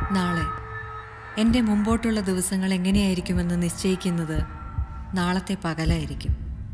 നാളെ എൻ്റെ മുമ്പോട്ടുള്ള ദിവസങ്ങൾ എങ്ങനെയായിരിക്കുമെന്ന് നിശ്ചയിക്കുന്നത് നാളത്തെ പകലായിരിക്കും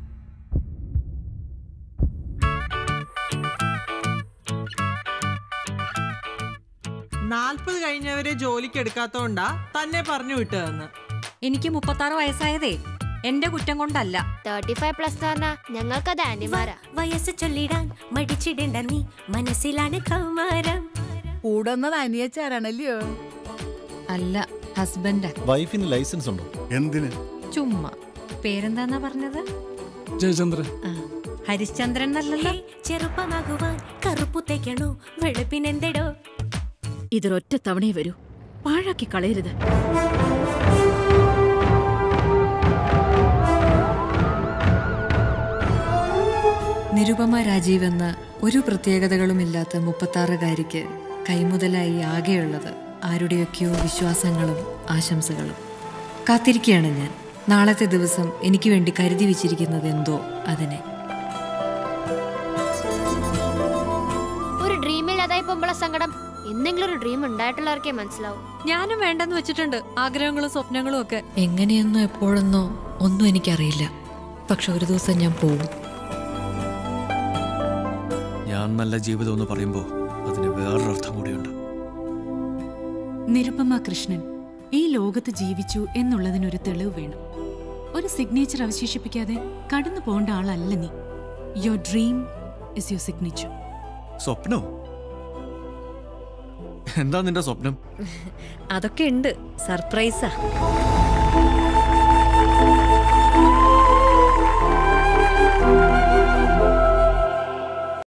നാൽപ്പത് കഴിഞ്ഞവരെ ജോലിക്ക് എടുക്കാത്തോണ്ടാ തന്നെ പറഞ്ഞു വിട്ടതെന്ന് എനിക്ക് മുപ്പത്താറ് വയസ്സായതേ എന്റെ കുറ്റം കൊണ്ടല്ല തേർട്ടി ഫൈവ് പ്ലസ് എന്ന് പറഞ്ഞാ ഞങ്ങൾക്കത് അനിവാര്യ വയസ്സ് ചൊല്ലിടാൻ മടിച്ചിടണ്ട നീ മനസ്സിലാണ് കൗമാരം കൂടുന്നത് അനിയച്ചാരാണല്ലയോ അല്ല ഹസ്ബൻഡാ വൈഫിന് ലൈസൻസ് ഉണ്ടോ എന്തിന് ചുമ്മാ പേരെന്താന്നാ പറഞ്ഞത് ജയചന്ദ്രൻ ആ, ഹരിശ്ചന്ദ്രൻ എന്നല്ലല്ലോ ചെറുപ്പമാകുവാൻ കറുപ്പു തേക്കണോ വെളുപ്പിനെന്തെടോ ഇതൊരൊറ്റ തവണയെ വരൂ പാഴാക്കി കളയരുത് നിരുപമ രാജീവ് എന്ന ഒരു പ്രത്യേകതകളുമില്ലാത്ത മുപ്പത്താറുകാരിക്ക് കൈമുതലായി ആകെയുള്ളത് ആരുടെയൊക്കെയോ വിശ്വാസങ്ങളും ആശംസകളും കാത്തിരിക്കുകയാണ് ഞാൻ നാളത്തെ ദിവസം എനിക്ക് വേണ്ടി കരുതി വെച്ചിരിക്കുന്നത് എന്തോ അതിനെ ഒരു ഡ്രീമില്ലാതായി പോകുമ്പോഴെ സങ്കടം എന്തെങ്കിലും ഒരു ഡ്രീം ഉണ്ടായിട്ടുള്ളവർക്കേ മനസ്സിലാവും ഞാനും വേണ്ടെന്ന് വെച്ചിട്ടുണ്ട് ആഗ്രഹങ്ങളും സ്വപ്നങ്ങളും ഒക്കെ എങ്ങനെയെന്നോ എപ്പോഴെന്നോ ഒന്നും എനിക്കറിയില്ല പക്ഷെ ഒരു ദിവസം ഞാൻ പോകും ഞാൻ നല്ല ജീവിതം എന്ന് പറയുമ്പോൾ അതിന് വേറൊരർത്ഥം കൂടിയുണ്ട് നിരുപമ കൃഷ്ണൻ ഈ ലോകത്ത് ജീവിച്ചു എന്നുള്ളതിനൊരു തെളിവ് വേണം ഒരു സിഗ്നേച്ചർ അവശേഷിപ്പിക്കാതെ കടന്നു പോകേണ്ട ആളല്ല നീ your dream is your signature സ്വപ്നോ എന്താ നിന്റെ സ്വപ്നം അതൊക്കെ ഉണ്ട് സർപ്രൈസാ